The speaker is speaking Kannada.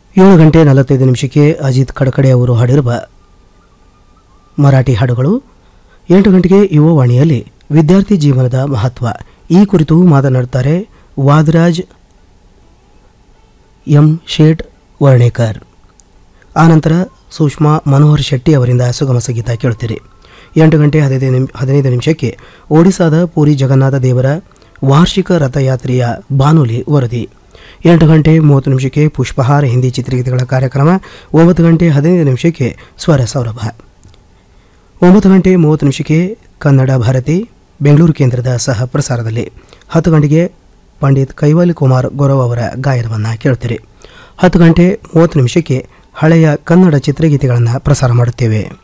ಏಳು ಗಂಟೆ ನಲವತ್ತೈದು ನಿಮಿಷಕ್ಕೆ ಅಜಿತ್ ಕಡಕಡೆ ಅವರು ಹಾಡಿರುವ ಮರಾಠಿ ಹಾಡುಗಳು ಎಂಟು ಗಂಟೆಗೆ ಯುವವಾಣಿಯಲ್ಲಿ ವಿದ್ಯಾರ್ಥಿ ಜೀವನದ ಮಹತ್ವ ಈ ಕುರಿತು ಮಾತನಾಡುತ್ತಾರೆ ವಾದರಾಜ್ ಎಂ ಶೇಟ್ ವರ್ಣೇಕರ್ ಆನಂತರ ಸುಷ್ಮಾ ಮನೋಹರ್ ಶೆಟ್ಟಿ ಅವರಿಂದ ಸುಗಮ ಸಂಗೀತ ಕೇಳುತ್ತೀರಿ ಎಂಟು ಗಂಟೆ ಹದಿನೈದು ನಿಮ್ ಹದಿನೈದು ನಿಮಿಷಕ್ಕೆ ಒಡಿಸಾದ ಪುರಿ ಜಗನ್ನಾಥ ದೇವರ ವಾರ್ಷಿಕ ರಥಯಾತ್ರೆಯ ಬಾನುಲಿ ವರದಿ ಎಂಟು ಗಂಟೆ ಮೂವತ್ತು ನಿಮಿಷಕ್ಕೆ ಪುಷ್ಪಹಾರ ಹಿಂದಿ ಚಿತ್ರಗೀತೆಗಳ ಕಾರ್ಯಕ್ರಮ ಒಂಬತ್ತು ಗಂಟೆ ಹದಿನೈದು ನಿಮಿಷಕ್ಕೆ ಸ್ವರ ಸೌರಭ ಒಂಬತ್ತು ಗಂಟೆ ಮೂವತ್ತು ನಿಮಿಷಕ್ಕೆ ಕನ್ನಡ ಭಾರತಿ ಬೆಂಗಳೂರು ಕೇಂದ್ರದ ಸಹ ಪ್ರಸಾರದಲ್ಲಿ ಹತ್ತು ಗಂಟೆಗೆ ಪಂಡಿತ್ ಕೈವಾಲಿ ಕುಮಾರ್ ಗೌರವ್ ಅವರ ಗಾಯನವನ್ನು ಕೇಳುತ್ತೀರಿ ಹತ್ತು ಗಂಟೆ ಮೂವತ್ತು ನಿಮಿಷಕ್ಕೆ ಹಳೆಯ ಕನ್ನಡ ಚಿತ್ರಗೀತೆಗಳನ್ನು ಪ್ರಸಾರ ಮಾಡುತ್ತೇವೆ